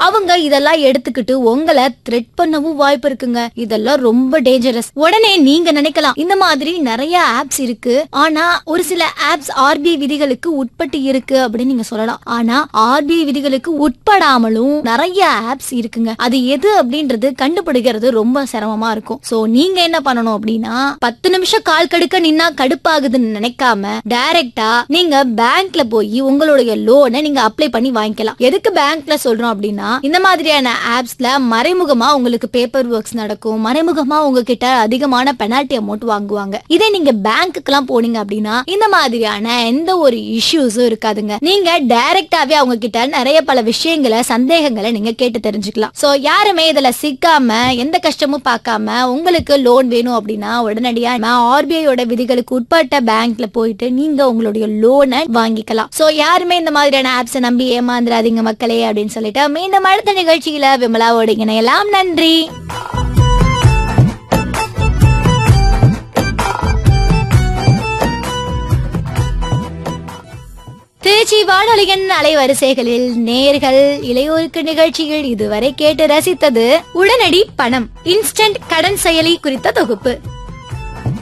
அவங்க இதெல்லாம் எடுத்துக்கிட்டு உங்களை த்ரெட் பண்ணவும் வாய்ப்பு இருக்குங்க இதெல்லாம் ரொம்ப டேஞ்சரஸ் உடனே நீங்க நினைக்கலாம் இந்த மாதிரி நிறைய ஆப்ஸ் இருக்கு ஆனா ஒரு சில ஆப்ஸ் ஆர்பிஐ விதிகளுக்கு உட்பட்டு இருக்கு அப்படின்னு நீங்க சொல்லலாம் ஆனா ஆர்பிஐ விதிகளுக்கு உட்படாமலும் நிறைய ஆப்ஸ் இருக்குங்க அது எது அப்படின்றது கண்டுபிடிக்கிறது ரொம்ப சிரமமா இருக்கும் சோ நீங்க என்ன பண்ணணும் அப்படின்னா பத்து நிமிஷம் கால் கடுக்க நின்னா கடுப்பாகுதுன்னு நினைக்காம டைரக்டா நீங்க பேங்க்ல போய் உங்களுடைய லோனை நீங்க அப்ளை பண்ணி வாங்கிக்கலாம் எதுக்கு பேங்க்ல சொல்றோம் அப்படின்னா இந்த மாதிரியான ஆப்ஸ்ல மறைமுகமா உங்களுக்கு பேப்பர் ஒர்க்ஸ் நடக்கும் மறைமுகமா உங்ககிட்ட அதிகமான பெனால்டி அமௌண்ட் வாங்குவாங்க இதே நீங்க பேங்க்குக்கெல்லாம் போனீங்க அப்படின்னா இந்த மாதிரியான எந்த ஒரு இஷ்யூஸும் இருக்காதுங்க நீங்க டைரக்டாவே அவங்க கிட்ட நிறைய பல விஷயங்களை சந்தேகங்களை நீங்க கேட்டு தெரிஞ்சுக்கலாம் சோ யாருமே இதுல சிக்காம எந்த கஷ்டமும் பார்க்காம உங்களுக்கு லோன் வேணும் அப்படின்னா உடனடியா ஆர்பிஐயோட விதிகளுக்கு உட்பட்ட பேங்க்ல போயிட்டு நீங்க உங்களுடைய லோனை வாங்கிக்கலாம் சோ யாருமே இந்த மாதிரியான ஆப்ஸை நம்பி ஏமாந்துடாதீங்க மக்களே அப்படின்னு சொல்லிட்டு மீண்டும் அடுத்த நிகழ்ச்சியில விமலாவோட இணையலாம் நன்றி திருச்சி வானொலியின் அலைவரிசைகளில் நேர்கள் இளையோருக்கு நிகழ்ச்சிகள் இதுவரை கேட்டு ரசித்தது உடனடி பணம் இன்ஸ்டன்ட் கடன் செயலி குறித்த தொகுப்பு